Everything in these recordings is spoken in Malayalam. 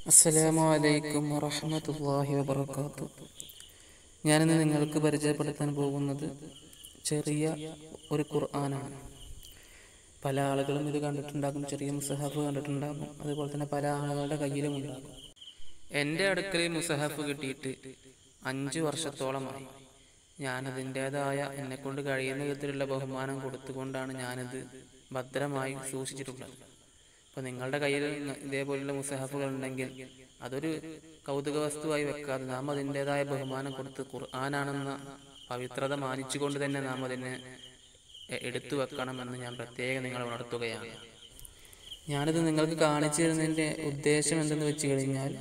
അസ്സലാമു അലൈക്കും വറഹ്മത്തുള്ളാഹി വബറകാത്തു ഞാനിന്ന് നിങ്ങൾക്ക് പരിചയപ്പെടുത്താൻ പോകുന്നത് ചെറിയ ഒരു ഖുർആനാണ് പല ആളുകളും ഇത് കണ്ടിട്ടുണ്ടാകും ചെറിയ മുസഹഫ് കണ്ടിട്ടുണ്ടാകും അതുപോലെ തന്നെ പല ആളുകളുടെ കയ്യിലും ഉണ്ടാകും എൻ്റെ അടുക്കളയിൽ മുസഹഫ് കിട്ടിയിട്ട് അഞ്ച് വർഷത്തോളമായി ഞാനതിൻ്റേതായ എന്നെക്കൊണ്ട് കഴിയുന്ന വിധത്തിലുള്ള ബഹുമാനം കൊടുത്തുകൊണ്ടാണ് ഞാനിത് ഭദ്രമായി സൂക്ഷിച്ചിട്ടുള്ളത് അപ്പോൾ നിങ്ങളുടെ കയ്യിൽ ന- ഇതേപോലുള്ള മുസഹഫുകൾ ഉണ്ടെങ്കിൽ അതൊരു കൗതുക വസ്തുവായി വെക്കാതെ നാം അതിൻ്റെതായ ബഹുമാനം കൊടുത്ത് ഖുർആനാണെന്ന പവിത്രത മാനിച്ചുകൊണ്ട് തന്നെ നാം അതിനെ എ- എടുത്തു വെക്കണമെന്ന് ഞാൻ പ്രത്യേകം നിങ്ങളെ ഉണർത്തുകയാണ് ഞാനിത് നിങ്ങൾക്ക് കാണിച്ചു തരുന്നതിൻ്റെ ഉദ്ദേശം എന്തെന്ന് വെച്ച് കഴിഞ്ഞാൽ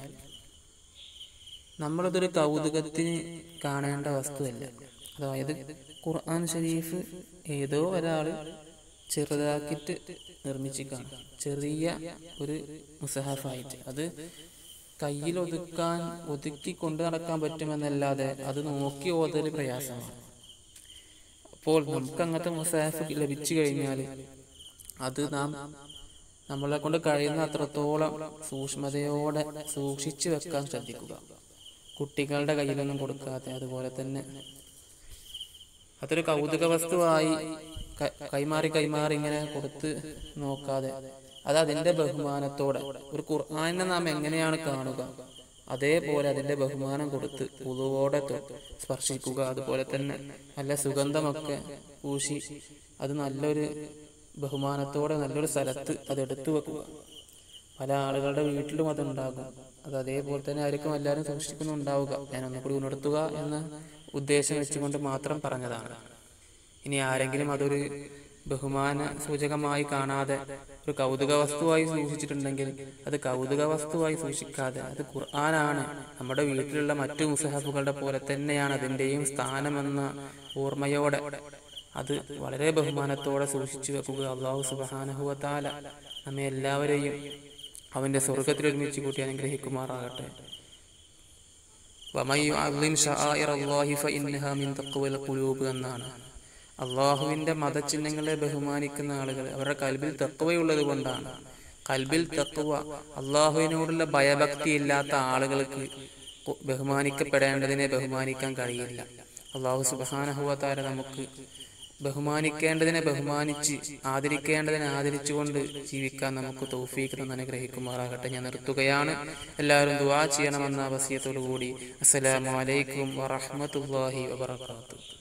നമ്മളതൊരു കൗതുകത്തിന് കാണേണ്ട വസ്തുവല്ല അതായത് ഖുർആൻ ഷരീഫ് ഏതോ ഒരാൾ ചെറുതാക്കിയിട്ട് നിർമ്മിച്ചിക്കാണ് ചെറിയ ഒരു മുസഹഫായിട്ട് അത് കയ്യിൽ ഒതുക്കാൻ ഒതുക്കി കൊണ്ടു നടക്കാൻ പറ്റുമെന്നല്ലാതെ അത് നോക്കി ഓതൽ പ്രയാസമാണ് അപ്പോൾ നമുക്ക് അങ്ങനത്തെ മുസാഫ് ലഭിച്ചു കഴിഞ്ഞാൽ അത് നാം നമ്മളെ കൊണ്ട് കഴിയുന്ന അത്രത്തോളം സൂക്ഷ്മതയോടെ സൂക്ഷിച്ചു വെക്കാൻ ശ്രദ്ധിക്കുക കുട്ടികളുടെ കയ്യിലൊന്നും കൊടുക്കാതെ അതുപോലെ തന്നെ അതൊരു കൗതുക വസ്തുവായി ക- കൈമാറി കൈമാറി ഇങ്ങനെ കൊടുത്ത് നോക്കാതെ അത് അതിന്റെ ബഹുമാനത്തോടെ ഒരു ഖുർആാനിനെ നാം എങ്ങനെയാണ് കാണുക അതേപോലെ അതിന്റെ ബഹുമാനം കൊടുത്ത് പുതുവോടെ തൊ- സ്പർശിക്കുക അതുപോലെ തന്നെ നല്ല സുഗന്ധമൊക്കെ പൂശി അത് നല്ലൊരു ബഹുമാനത്തോടെ നല്ലൊരു സ്ഥലത്ത് അത് എടുത്തു വെക്കുക പല ആളുകളുടെ വീട്ടിലും അതുണ്ടാകും അത് അതേപോലെ തന്നെ ആയിരിക്കും എല്ലാവരും സൂക്ഷിക്കുന്നുണ്ടാവുക ഞാൻ ഒന്നുകൂടി ഉണർത്തുക എന്ന ഉദ്ദേശം വെച്ചുകൊണ്ട് മാത്രം പറഞ്ഞതാണ് ഇനി ആരെങ്കിലും അതൊരു ബഹുമാന സൂചകമായി കാണാതെ ഒരു കൗതുക വസ്തുവായി സൂക്ഷിച്ചിട്ടുണ്ടെങ്കിൽ അത് കൗതുക വസ്തുവായി സൂക്ഷിക്കാതെ അത് ഖുർആനാണ് നമ്മുടെ വീട്ടിലുള്ള മറ്റു മുസഹഫുകളുടെ പോലെ തന്നെയാണ് അതിൻ്റെയും സ്ഥാനമെന്ന ഓർമ്മയോടെ അത് വളരെ ബഹുമാനത്തോടെ സൂക്ഷിച്ചു വെക്കുക അള്ളാഹു സുബാനഹുവത്താല നമ്മെ എല്ലാവരെയും അവന്റെ സ്വർഗത്തിൽ ഒരുമിച്ച് കൂട്ടി അനുഗ്രഹിക്കുമാറാകട്ടെ വമൻ യുഅദ്ദിം ശആഇറ അല്ലാഹി ഫഇന്നഹാ മിൻ തഖ്വൽ ഖുലൂബ് എന്നാണ് അള്ളാഹുവിന്റെ മതചിഹ്നങ്ങളെ ബഹുമാനിക്കുന്ന ആളുകൾ അവരുടെ കൽബിൽ തത്വയുള്ളത് കൊണ്ടാണ് കൽബിൽ തത്വ അള്ളാഹുവിനോടുള്ള ഭയഭക്തി ഇല്ലാത്ത ആളുകൾക്ക് കു- ബഹുമാനിക്കപ്പെടേണ്ടതിനെ ബഹുമാനിക്കാൻ കഴിയില്ല അള്ളാഹു സുബാനഹുവത്താര നമുക്ക് ബഹുമാനിക്കേണ്ടതിനെ ബഹുമാനിച്ച് ആദരിക്കേണ്ടതിനെ ആദരിച്ചുകൊണ്ട് ജീവിക്കാൻ നമുക്ക് തൗഫീഖ് തന്നെ അനുഗ്രഹിക്കുമാറാകട്ടെ ഞാൻ നിർത്തുകയാണ് എല്ലാവരും ദുആ ചെയ്യണമെന്ന അവസ്യത്തോടു കൂടി അസ്സലാമു അലൈക്കും വറഹ്മത്തുള്ളാഹി വബറകാതുഹു